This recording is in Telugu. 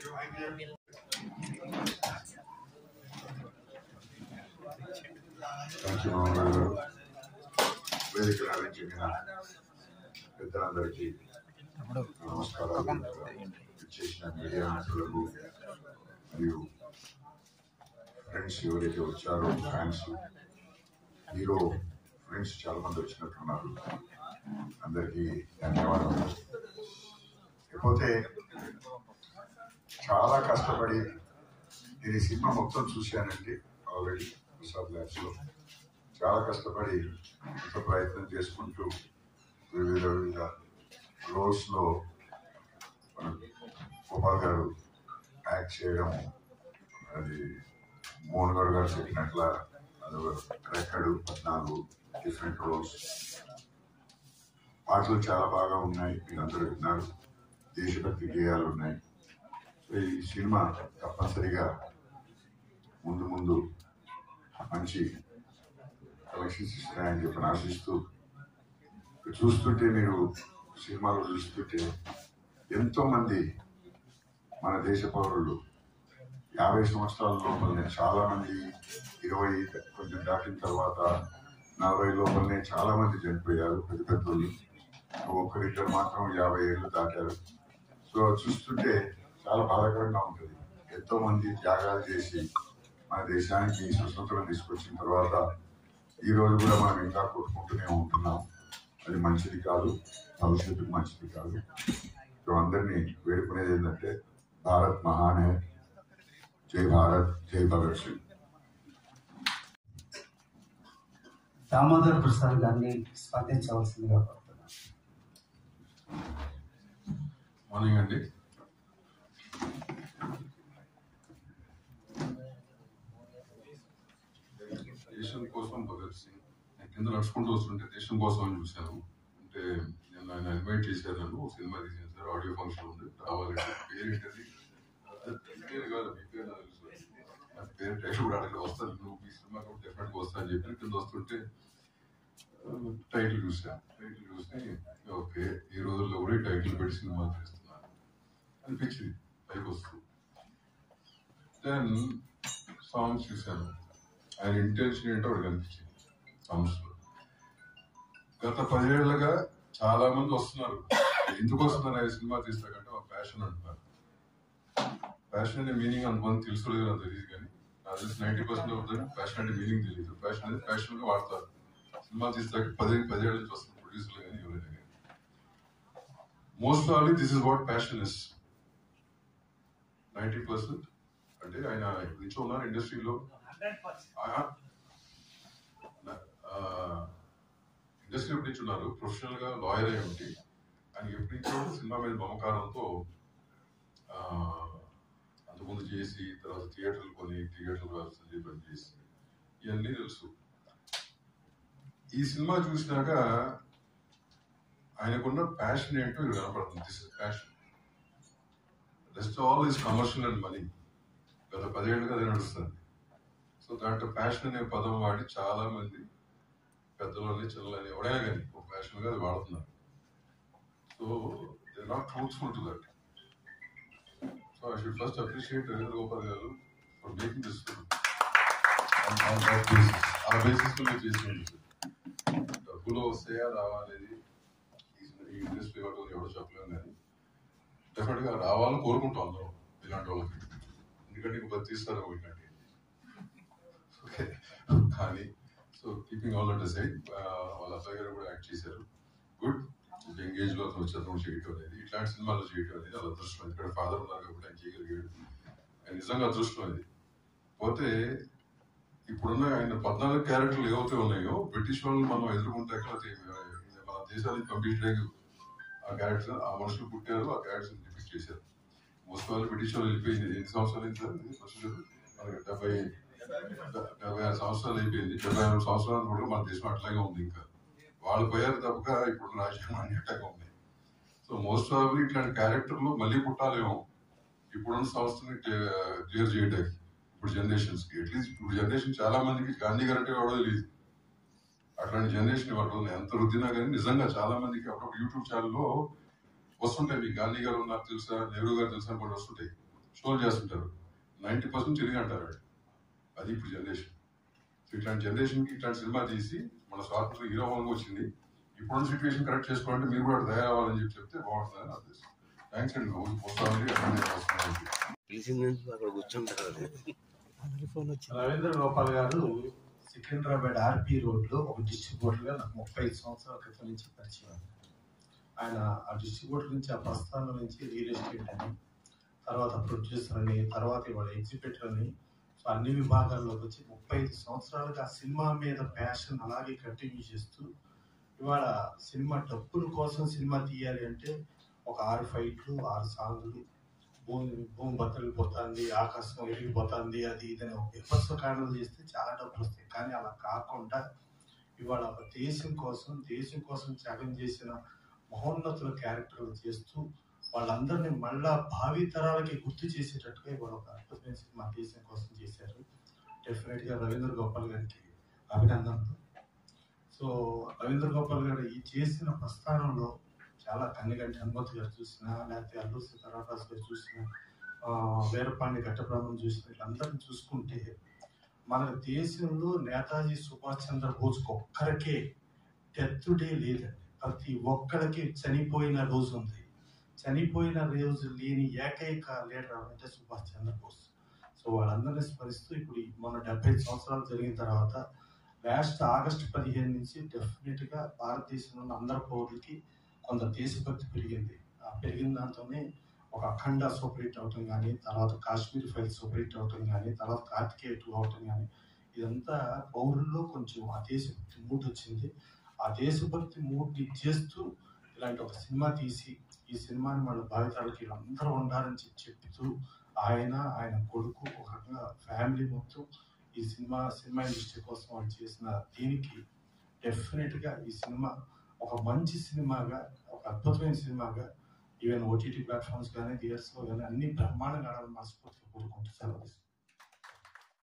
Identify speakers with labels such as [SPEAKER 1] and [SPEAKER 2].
[SPEAKER 1] థ్యాంక్ యూ మామగారు గారు వేదికలు అలంకరించిన పెద్దలందరికీ నమస్కారాలు చేసిన మీడియా మిత్రులకు మరియు ఫ్రెండ్స్ ఎవరైతే వచ్చారో ఫ్యాన్స్ హీరో ఫ్రెండ్స్ చాలా మంది వచ్చినట్టున్నారు అందరికీ ధన్యవాదాలు లేకపోతే చాలా కష్టపడి నేను ఈ సినిమా మొత్తం చూశానండి ఆల్రెడీ ప్రసాద్ ల్యాబ్స్ లో చాలా కష్టపడి ఎంత ప్రయత్నం చేసుకుంటూ వివిధ వివిధ రోల్స్ లో మన గోపాల్ గారు యాక్ట్ చేయడం అది మోహన్ గౌడ్ గారు చెప్పినట్ల అది రెక్కడు పద్నాలుగు డిఫరెంట్ రోల్స్ పాటలు చాలా బాగా ఉన్నాయి మీరందరూ విన్నారు దేశభక్తి గేయాలు ఉన్నాయి సో ఈ సినిమా తప్పనిసరిగా ముందు ముందు మంచి కలెక్షన్స్ ఇస్తాయని చెప్పి ఆశిస్తూ చూస్తుంటే మీరు సినిమాలో చూస్తుంటే ఎంతో మంది మన దేశ పౌరులు యాభై సంవత్సరాల లోపలనే చాలా మంది ఇరవై కొంచెం దాటిన తర్వాత నలభై లోపలనే చాలా మంది చనిపోయారు పెద్ద పెద్దోళ్ళు ఒక్కరిద్దరు మాత్రం యాభై ఏళ్ళు దాటారు సో చూస్తుంటే చాలా బాధాకరంగా ఉంటుంది ఎంతో మంది త్యాగాలు చేసి మన దేశానికి స్వతంత్రం తీసుకొచ్చిన తర్వాత ఈ రోజు కూడా మనం ఇంకా కొట్టుకుంటూనే ఉంటున్నాం అది మంచిది కాదు భవిష్యత్తుకు మంచిది కాదు సో అందరినీ వేడుకునేది ఏంటంటే భారత్ మహాన్ హై జై భారత్ జై భగత్ సింగ్
[SPEAKER 2] దామోదర్ ప్రసాద్ గారిని స్పందించవలసిందిగా కోరుతున్నాను
[SPEAKER 3] మార్నింగ్ అండి దేశం కోసం భగత్ సింగ్ నేను కింద నడుచుకుంటూ వస్తుంటే దేశం కోసం అని చూశాను అంటే నేను ఆయన ఇన్వైట్ చేశాను నన్ను ఒక సినిమా తీసాను సార్ ఆడియో ఫంక్షన్ ఉంది రావాలంటే పేరు ఏంటది అది పేరు కాదు మీ పేరు నాకు తెలుసు నా పేరు టైటిల్ కూడా అడగలేదు వస్తాను నువ్వు మీ సినిమా కూడా డెఫినెట్గా వస్తా అని చెప్పి కింద వస్తుంటే టైటిల్ చూసా టైటిల్ చూసి ఓకే ఈ రోజుల్లో కూడా ఈ టైటిల్ పెట్టి సినిమా తీస్తున్నాను అనిపించింది పైకి వస్తూ దెన్ సాంగ్స్ చూశాను ఆయన ఇంటెన్షన్ ఏంటో ఒకటి కనిపించింది సాంగ్స్ లో గత పదేళ్లుగా చాలా మంది వస్తున్నారు ఎందుకు వస్తున్నారు ఆయన సినిమా తీస్తాకంటే ఒక ప్యాషన్ అంటున్నారు ప్యాషన్ అనే మీనింగ్ అంతమంది తెలుసు లేదు నాకు తెలియదు కానీ నాకు తెలిసి నైన్టీ పర్సెంట్ అవుతుంది ప్యాషన్ అంటే మీనింగ్ తెలియదు ప్యాషన్ అనేది ప్యాషన్ గా వాడతారు సినిమా తీస్తాక పది పదేళ్ళ నుంచి వస్తున్న ప్రొడ్యూసర్లు కానీ ఎవరైనా కానీ most of this is what passion is ninety percent అంటే ఆయన ఎప్పటి నుంచో ఉన్నారు ఇండస్ట్రీలో ఇండస్ట్రీ ఎప్పటి నుంచి ఉన్నారు ప్రొఫెషనల్ గా లాయర్ అయి ఉండి ఆయన ఎప్పటి నుంచో సినిమా మీద మమకారంతో ఆ, అంతకుముందు చేసి తర్వాత థియేటర్లు కొని థియేటర్లు వ్యవస్థ పని చేసి ఇవన్నీ తెలుసు ఈ సినిమా చూసినాక ఆయనకున్న ప్యాషన్ ఏంటో ఇక్కడ కనపడుతుంది this is passion rest all is commercial and money గత పదేళ్ళుగా అది నడుస్తుంది సో దాంట్లో ప్యాషన్ అనే పదం వాడి చాలా మంది పెద్దలని చిన్నలని ఎవడైనా కానీ ఒక ప్యాషన్ గా అది వాడుతున్నారు so they not truthful to that so I should first appreciate Ravindra Gopal garu for making this ఆ బేసిస్ లో మీరు చేసి ఉంది డబ్బులు వస్తాయా రావా అనేది ఈ ఇండస్ట్రీ వాడు ఎవడో చెప్పలేము కానీ డెఫినెట్ గా రావాలని కోరుకుంటాం అందరం ఇలాంటి వాళ్ళకి ఎందుకంటే ఇంక బతిస్తారు ఇలాంటి ఓకే కానీ so keeping all at side వాళ్ళ అబ్బాయి గారు కూడా యాక్ట్ చేశారు గుడ్ ఎంగేజ్ లో అతను చదువు చేయటం అనేది ఇట్లాంటి సినిమాలు చేయటం అనేది వాళ్ళ అదృష్టం ఎందుకంటే ఫాదర్ ఉన్నారు కాబట్టి ఆయన చేయగలిగాడు ఆయన నిజంగా అదృష్టం అది పోతే ఇప్పుడున్న ఆయన పద్నాలుగు క్యారెక్టర్లు ఏవైతే ఉన్నాయో బ్రిటిష్ వాళ్ళు మనం ఎదుర్కొంటే ఎక్కడ చే- మన దేశానికి పంపించడానికి ఆ క్యారెక్టర్ ఆ మనుషులు పుట్టారు ఆ క్యారెక్టర్ డిపిక్ట్ చేశారు మోస్ట్ వాళ్ళు బ్రిటిష్ వాళ్ళు వెళ్ళిపోయింది ఎన్ని సంవత్సరాలు అయింది సార్ ఇది మనుషులు మనకి డెబ్బై డెబ్బై ఆరు సంవత్సరాలు అయిపోయింది డెబ్బై ఆరు సంవత్సరాలు కూడా మన దేశం అట్లాగే ఉంది ఇంకా వాళ్ళు పోయారు తప్పక ఇప్పుడు రాజ్యం అన్నట్టుగా ఉంది సో మోస్ట్ ఆఫ్ ఇట్లాంటి క్యారెక్టర్లు మళ్ళీ పుట్టాలేమో ఇప్పుడున్న సంస్థని క్లియర్ చేయడానికి ఇప్పుడు జనరేషన్స్ కి అట్లీస్ట్ ఇప్పుడు జనరేషన్ చాలా మందికి గాంధీ గారు అంటే ఎవడో తెలియదు అట్లాంటి జనరేషన్ వాళ్ళు ఎంత రుద్దినా కానీ నిజంగా చాలా మందికి అప్పుడప్పుడు యూట్యూబ్ ఛానల్లో వస్తుంటాయి మీకు గాంధీ గారు ఉన్నారు తెలుసా నెహ్రూ గారు తెలుసా అని కూడా వస్తుంటాయి షోలు చేస్తుంటారు నైంటీ పర్సెంట్ తిరిగి అంటారు వాళ్ళు. అది ఇప్పుడు జనరేషన్ సో ఇట్లాంటి జనరేషన్కి ఇట్లాంటి సినిమా తీసి మన స్వాతంత్రం హీరో హోల్గా వచ్చింది ఇప్పుడున్న సిచ్యువేషన్ కరెక్ట్ చేసుకోవాలంటే మీరు కూడా తయారవ్వాలని చెప్పి చెప్తే బాగుంటుందని నా ఉద్దేశం థ్యాంక్స్ అండి రోజు పోతామని అటెండ్ చేస్తున్నాను
[SPEAKER 4] పిలిచింది అక్కడ కూర్చుంటారు
[SPEAKER 2] రవీంద్ర గోపాల్ గారు సికింద్రాబాద్ ఆర్పి రోడ్లో ఒక డిస్ట్రిబ్యూటర్గా నాకు ముప్పై ఐదు సంవత్సరాల క్రితం నుంచి పరిచయం ఆయన ఆ డిస్ట్రిబ్యూటర్ నుంచి ఆ ప్రస్థానం నుంచి రియల్ ఎస్టేట్ అని తర్వాత ప్రొడ్యూసర్ అని తర్వాత ఇవాళ ఎగ్జిబిటర్ అని సో అన్ని విభాగాల్లోకి వచ్చి ముప్పై ఐదు సంవత్సరాలుగా ఆ సినిమా మీద ప్యాషన్ అలాగే కంటిన్యూ చేస్తూ ఇవాళ సినిమా డబ్బుల కోసం సినిమా తీయాలి అంటే ఒక ఆరు ఫైట్లు ఆరు సాంగ్లు భూమి భూమి బద్దలిపోతుంది ఆకాశం ఎరిగిపోతుంది అది ఇదని ఒక విపత్స కారణాలు చేస్తే చాలా డబ్బులు వస్తాయి కానీ అలా కాకుండా ఇవాళ ఒక దేశం కోసం దేశం కోసం త్యాగం చేసిన మహోన్నతుల క్యారెక్టర్లు చేస్తూ వాళ్ళందరినీ మళ్ళా భావి తరాలకి గుర్తు చేసేటట్టుగా ఇవాళ ఒక అద్భుతమైన సినిమా దేశం కోసం చేశారు డెఫినెట్గా రవీంద్ర గోపాల్ గారికి అభినందనలు సో రవీంద్ర గోపాల్ గారు ఈ చేసిన ప్రస్థానంలో చాలా కన్నిగంటి హనుమతి గారు చూసిన లేకపోతే అల్లూరి సీతారామరాజు గారు చూసిన ఆ, వీరపాండి ఘట్టబ్రహ్మం చూసిన వీళ్ళందరినీ చూసుకుంటే మన దేశంలో నేతాజీ సుభాష్ చంద్రబోస్ ఒక్కరికే డెత్ డే లేదండి ప్రతి ఒక్కరికి చనిపోయిన రోజు ఉంది చనిపోయిన రోజు లేని ఏకైక లీడర్ అంటే సుభాష్ చంద్రబోస్ సో వాళ్ళందరినీ స్మరిస్తూ ఇప్పుడు ఈ మొన్న డెబ్బై ఐదు సంవత్సరాలు జరిగిన తర్వాత లాస్ట్ ఆగస్టు పదిహేను నుంచి డెఫినెట్ గా భారతదేశంలో ఉన్న అందరి పౌరులకి కొంత దేశభక్తి పెరిగింది ఆ పెరిగిన దాంతోనే ఒక అఖండ సూపర్ హిట్ అవటం కానీ తర్వాత కాశ్మీర్ ఫైల్ సూపర్ హిట్ అవటం కానీ తర్వాత కార్తికేయ టూ అవటం కానీ ఇదంతా పౌరుల్లో కొంచెం ఆ దేశభక్తి మూడ్ వచ్చింది ఆ దేశభక్తి మూడ్ని చేస్తూ ఇలాంటి ఒక సినిమా తీసి ఈ సినిమాని వాళ్ళ భావితరాలకి వీళ్ళందరూ ఉండాలని చెప్పి చెప్తూ ఆయన ఆయన కొడుకు ఒక రకంగా ఫ్యామిలీ మొత్తం ఈ సినిమా సినిమా ఇండస్ట్రీ కోసం వాళ్ళు చేసిన దీనికి డెఫినెట్గా ఈ సినిమా ఒక మంచి సినిమాగా ఒక అద్భుతమైన సినిమాగా ఈవెన్ ఓటీటీ ప్లాట్ఫామ్స్ కానీ థియేటర్స్లో కానీ అన్ని బ్రహ్మాండంగా ఆడాలని మనస్ఫూర్తిగా కోరుకుంటూ సెలవు తీసుకుంటాను.